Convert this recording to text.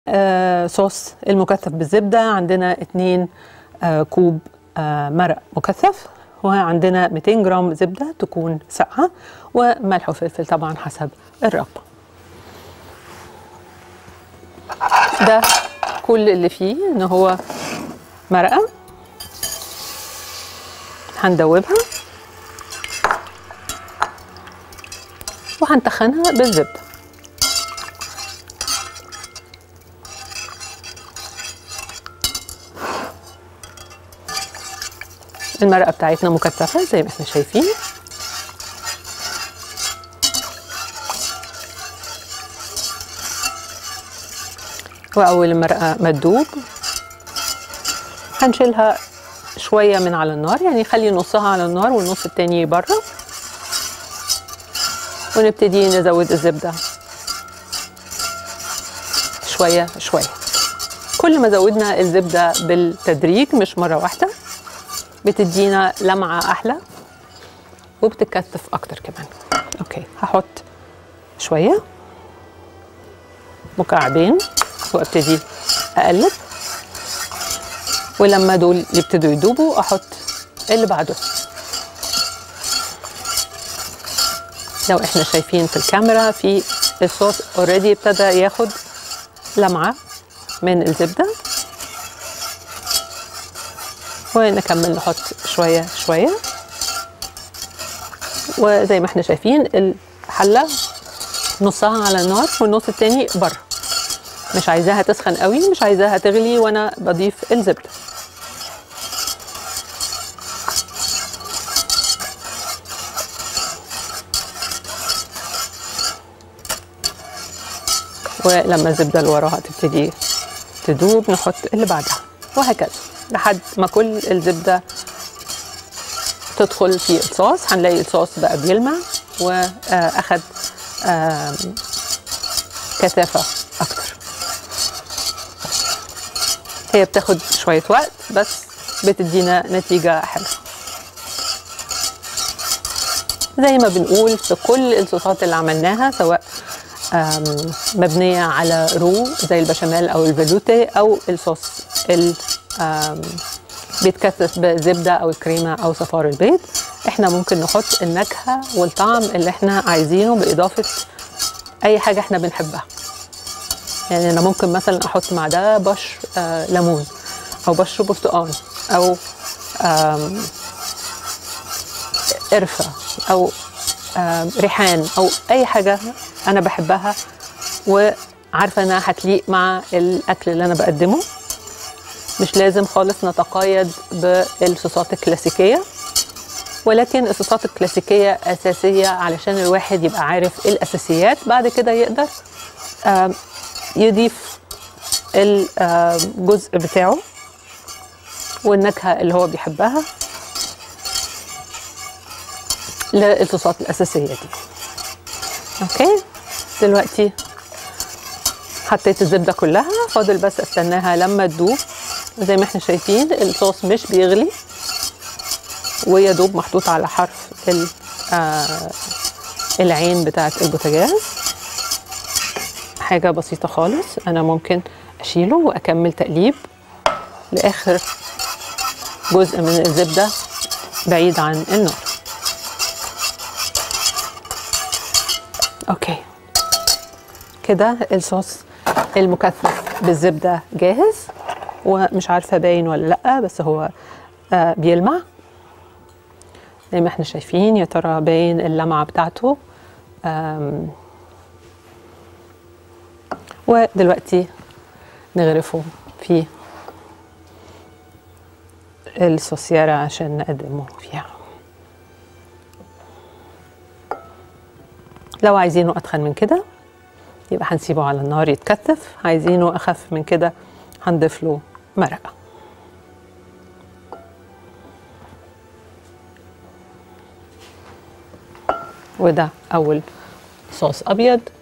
آه صوص المكثف بالزبدة عندنا 2 آه كوب آه مرق مكثف وعندنا 200 جرام زبدة تكون ساقعة وملح وفلفل طبعا حسب الرغبة ده كل اللي فيه ان هو مرقة هندوبها وهنتخنها بالزبده المرقه بتاعتنا مكثفه زي ما احنا شايفين واول المرقه ما تدوب هنشيلها شويه من على النار يعني خلي نصها على النار والنص التاني بره ونبتدي نزود الزبده شويه شويه كل ما زودنا الزبده بالتدريج مش مره واحده بتدينا لمعه احلى وبتكثف اكتر كمان اوكي هحط شويه مكعبين وابتدي اقلب ولما دول يبتدوا يدوبوا احط اللي بعده لو احنا شايفين في الكاميرا في الصوص اوريدي ابتدى ياخد لمعه من الزبده ونكمل نحط شويه شويه وزي ما احنا شايفين الحله نصها على النار والنص التاني بره مش عايزاها تسخن قوي مش عايزاها تغلي وانا بضيف الزبده ولما الزبده اللي وراها تبتدي تدوب نحط اللي بعدها وهكذا لحد ما كل الزبده تدخل في الصوص هنلاقي الصوص بقى بيلمع واخد كثافه اكتر هي بتاخد شويه وقت بس بتدينا نتيجه حلوه زي ما بنقول في كل الصوصات اللي عملناها سواء مبنية على رو زي البشاميل أو الفيلوتي أو الصوص اللي بيتكثف بزبدة أو الكريمة أو صفار البيض احنا ممكن نحط النكهة والطعم اللي احنا عايزينه بإضافة أي حاجة احنا بنحبها يعني أنا ممكن مثلا أحط مع ده بشر آه ليمون أو بشر برتقال أو قرفة أو ريحان او اي حاجه انا بحبها وعارفه انها هتليق مع الاكل اللي انا بقدمه مش لازم خالص نتقيد بالصوصات الكلاسيكيه ولكن الصوصات الكلاسيكيه اساسيه علشان الواحد يبقى عارف الاساسيات بعد كده يقدر يضيف الجزء بتاعه والنكهه اللي هو بيحبها للصوصات الأساسية دي أوكي دلوقتي حطيت الزبدة كلها فاضل بس استناها لما تدوب زي ما احنا شايفين الصوص مش بيغلي ويا دوب محطوط على حرف آه العين بتاعة البوتاجاز حاجة بسيطة خالص أنا ممكن أشيله وأكمل تقليب لآخر جزء من الزبدة بعيد عن النار اوكي كده الصوص المكثف بالزبده جاهز ومش عارفه باين ولا لا بس هو آه بيلمع زي ما احنا شايفين يا ترى باين اللمعه بتاعته ودلوقتي نغرفه في الصوصيرة عشان نقدمه فيها لو عايزينه أتخن من كده يبقى هنسيبه على النار يتكثف عايزينه أخف من كده هنضيف له مرقة وده أول صوص أبيض